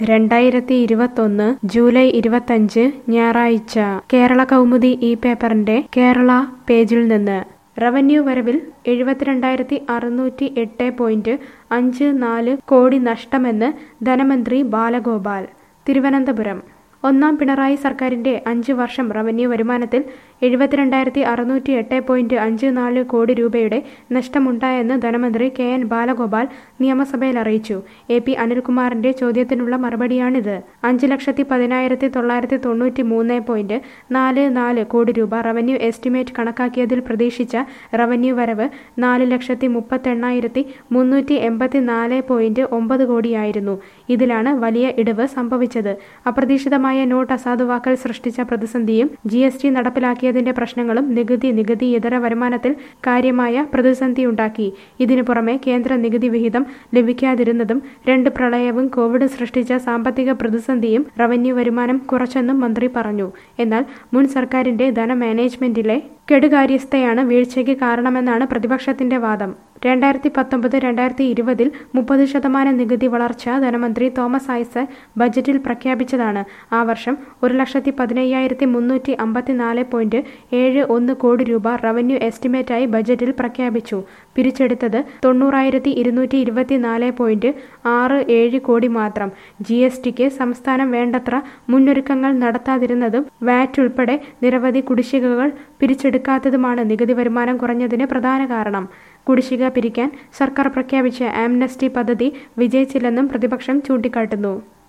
രണ്ടായിരത്തി ഇരുപത്തൊന്ന് ജൂലൈ ഇരുപത്തഞ്ച് ഞായറാഴ്ച കേരള കൗമുദി ഈ പേപ്പറിന്റെ കേരള പേജിൽ നിന്ന് റവന്യൂ വരവിൽ എഴുപത്തിരണ്ടായിരത്തി അറുന്നൂറ്റി എട്ട് പോയിന്റ് അഞ്ച് നാല് കോടി നഷ്ടമെന്ന് ധനമന്ത്രി ബാലഗോപാൽ തിരുവനന്തപുരം ഒന്നാം പിണറായി സർക്കാരിന്റെ അഞ്ച് വർഷം റവന്യൂ വരുമാനത്തിൽ എഴുപത്തിരണ്ടായിരത്തി അറുന്നൂറ്റി എട്ട് പോയിന്റ് അഞ്ച് നാല് കോടി രൂപയുടെ നഷ്ടമുണ്ടായെന്ന് ധനമന്ത്രി കെ എൻ ബാലഗോപാൽ നിയമസഭയിൽ അറിയിച്ചു എ പി അനിൽകുമാറിന്റെ ചോദ്യത്തിനുള്ള മറുപടിയാണിത് അഞ്ച് ലക്ഷത്തി പതിനായിരത്തി തൊള്ളായിരത്തി തൊണ്ണൂറ്റി മൂന്ന് പോയിന്റ് നാല് നാല് കോടി രൂപ റവന്യൂ എസ്റ്റിമേറ്റ് കണക്കാക്കിയതിൽ പ്രതീക്ഷിച്ച റവന്യൂ വരവ് നാല് ലക്ഷത്തി മുപ്പത്തെണ്ണായിരത്തി മുന്നൂറ്റി എൺപത്തി നാല് പോയിന്റ് ഒമ്പത് കോടിയായിരുന്നു ഇതിലാണ് വലിയ ഇടിവ് സംഭവിച്ചത് അപ്രതീക്ഷിതമായ നോട്ട് അസാധുവാക്കൽ സൃഷ്ടിച്ച പ്രതിസന്ധിയും ജി എസ് ടി നടപ്പിലാക്കിയതിന്റെ പ്രശ്നങ്ങളും നികുതി നികുതി ഇതര വരുമാനത്തിൽ കാര്യമായ പ്രതിസന്ധിയുണ്ടാക്കി ഇതിനു പുറമെ കേന്ദ്ര നികുതി വിഹിതം ലഭിക്കാതിരുന്നതും രണ്ട് പ്രളയവും കോവിഡ് സൃഷ്ടിച്ച സാമ്പത്തിക പ്രതിസന്ധിയും റവന്യൂ വരുമാനം കുറച്ചെന്നും മന്ത്രി പറഞ്ഞു എന്നാൽ മുൻ സർക്കാരിന്റെ ധന മാനേജ്മെന്റിലെ കെടുകാര്യസ്ഥയാണ് വീഴ്ചയ്ക്ക് കാരണമെന്നാണ് പ്രതിപക്ഷത്തിന്റെ വാദം രണ്ടായിരത്തി പത്തൊമ്പത് രണ്ടായിരത്തി ഇരുപതിൽ മുപ്പത് ശതമാനം നികുതി വളർച്ച ധനമന്ത്രി തോമസ് ഐസക് ബജറ്റിൽ പ്രഖ്യാപിച്ചതാണ് ആ വർഷം ഒരു ലക്ഷത്തി പതിനയ്യായിരത്തി മുന്നൂറ്റി അമ്പത്തിനാല് പോയിന്റ് ഏഴ് ഒന്ന് കോടി രൂപ റവന്യൂ എസ്റ്റിമേറ്റായി ബജറ്റിൽ പ്രഖ്യാപിച്ചു പിരിച്ചെടുത്തത് തൊണ്ണൂറായിരത്തി ഇരുന്നൂറ്റി ഇരുപത്തിനാല് പോയിന്റ് ആറ് ഏഴ് കോടി മാത്രം ജി എസ് ടിക്ക് സംസ്ഥാനം വേണ്ടത്ര മുന്നൊരുക്കങ്ങൾ നടത്താതിരുന്നതും വാറ്റ് ഉൾപ്പെടെ നിരവധി കുടിശ്ശികകൾ പിരിച്ചെടുക്കാത്തതുമാണ് നികുതി വരുമാനം കുറഞ്ഞതിന് പ്രധാന കാരണം കുടിശ്ശിക പിരിക്കാൻ സർക്കാർ പ്രഖ്യാപിച്ച ആംനസ്റ്റി പദ്ധതി വിജയിച്ചില്ലെന്നും പ്രതിപക്ഷം ചൂണ്ടിക്കാട്ടുന്നു